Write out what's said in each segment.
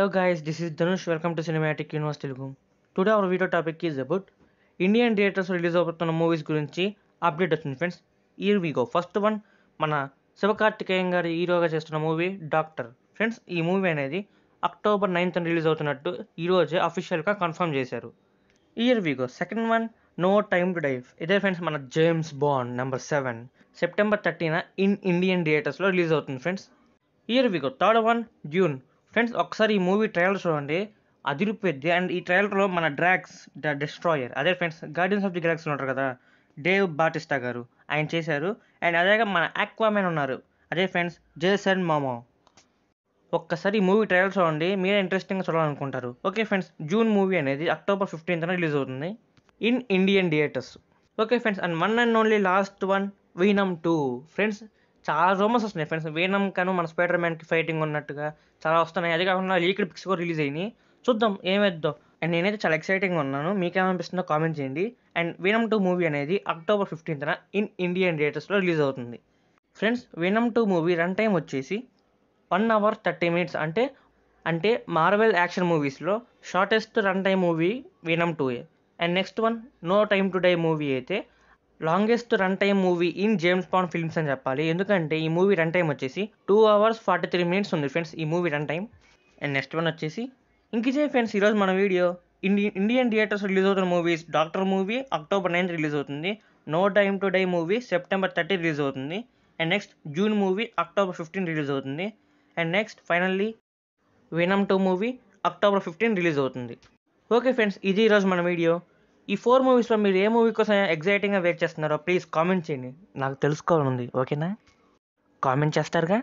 Hello guys, this is Dhanush. Welcome to Cinematic Universe Telugu. Today our video topic is about Indian theatres release అవుతున్న movies గురించి update వచ్చింది friends here we go first one మన శివకార్తికేయన్ గారి హీరోగా చేస్తున్న movie Doctor friends ఈ movie అనేది October ninth release అవుతున్నట్టు ఈరోజే అఫీషియల్గా కన్ఫర్మ్ చేశారు here we go second one No time to Die ఇదే ఫ్రెండ్స్ మన James Bond number seven September థర్టీన ఇన్ ఇండియన్ థియేటర్స్లో రిలీజ్ అవుతుంది friends here we go third one Dune friends ఒకసారి ఈ మూవీ ట్రయల్ చూడండి అదిరిపోద్ది అండ్ ఈ ట్రయల్లో మన డ్రాగ్స్ ద డిస్ట్రాయర్ అదే friends Guardians of the Galaxy ఉంటారు కదా డేవ్ బాటిస్టా గారు ఆయన చేశారు అండ్ అదే మన ఆక్వామెన్ ఉన్నారు అదే ఫ్రెండ్స్ జేసన్ మోమో ఒక్కసారి ఈ మూవీ ట్రయల్ చూడండి మీరే ఇంట్రెస్టింగ్గా చూడాలనుకుంటారు ఓకే ఫ్రెండ్స్ జూన్ మూవీ అనేది అక్టోబర్ ఫిఫ్టీన్త్న రిలీజ్ అవుతుంది in Indian theatres okay friends and one and only last one Venom two friends చాలా రూమర్స్ వస్తున్నాయి ఫ్రెండ్స్ వీనమ్ కను మన స్పైడర్ మ్యాన్కి ఫైటింగ్ ఉన్నట్టుగా చాలా వస్తున్నాయి అదే కాకుండా లీక్డ్ పిక్స్ కూడా రిలీజ్ అయినాయి చూద్దాం ఏమేద్దాం అండ్ నేనైతే చాలా ఎక్సైటింగ్గా ఉన్నాను మీకేమనిపిస్తుందో కామెంట్ చేయండి అండ్ వీనమ్ టూ మూవీ అనేది అక్టోబర్ ఫిఫ్టీన్త్న ఇన్ ఇండియన్ థియేటర్స్లో రిలీజ్ అవుతుంది friends Venom two movie run time వచ్చేసి వన్ అవర్ థర్టీ మినిట్స్ అంటే అంటే మార్వెల్ యాక్షన్ మూవీస్లో shortest run time movie Venom two and next one No time to die movie అయితే longest run time movie in James Bond films అని చెప్పాలి ఎందుకంటే ఈ movie run time వచ్చేసి two hours forty three minutes ఉంది friends ఈ movie run time and next one వచ్చేసి ఇంక ఇదే ఫ్రెండ్స్ ఈరోజు మన వీడియో ఇండి ఇండియన్ థియేటర్స్ రిలీజ్ అవుతున్న movies Doctor movie October ninth release అవుతుంది no time to die movie September thirty release అవుతుంది and next June movie October fifteen release అవుతుంది and next finally Venom two movie October fifteen release అవుతుంది okay friends ఇది ఈరోజు మన video ఈ four మూవీస్లో మీరు ఏ మూవీ కోసం ఎగ్జైటింగ్గా వెయిట్ చేస్తున్నారో ప్లీజ్ కామెంట్ చేయండి నాకు తెలుసుకోవాలనుంది ఓకేనా కామెంట్ చేస్తారుగా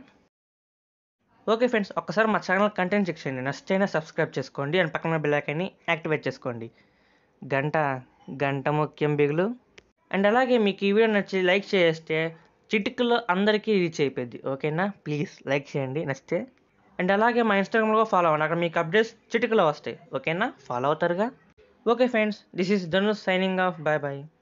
ఓకే ఫ్రెండ్స్ ఒక్కసారి మా ఛానల్ కంటెంట్ చెక్ చేయండి నచ్చితేనే సబ్స్క్రైబ్ చేసుకోండి అండ్ పక్కన బెల్ ఐకాన్ని యాక్టివేట్ చేసుకోండి గంట గంట ముఖ్యం బిగులు అండ్ అలాగే మీకు ఈ వీడియో నచ్చి లైక్ చేస్తే చిటికలో అందరికీ రీచ్ అయిపోద్ది ఓకేనా ప్లీజ్ లైక్ చేయండి నచ్చితే అండ్ అలాగే మా ఇన్స్టాగ్రామ్లో ఫాలో అవ్వండి అక్కడ మీకు అప్డేట్స్ చిటికలో వస్తాయి ఓకేనా ఫాలో అవుతారుగా okay friends this is Dhanush signing off bye bye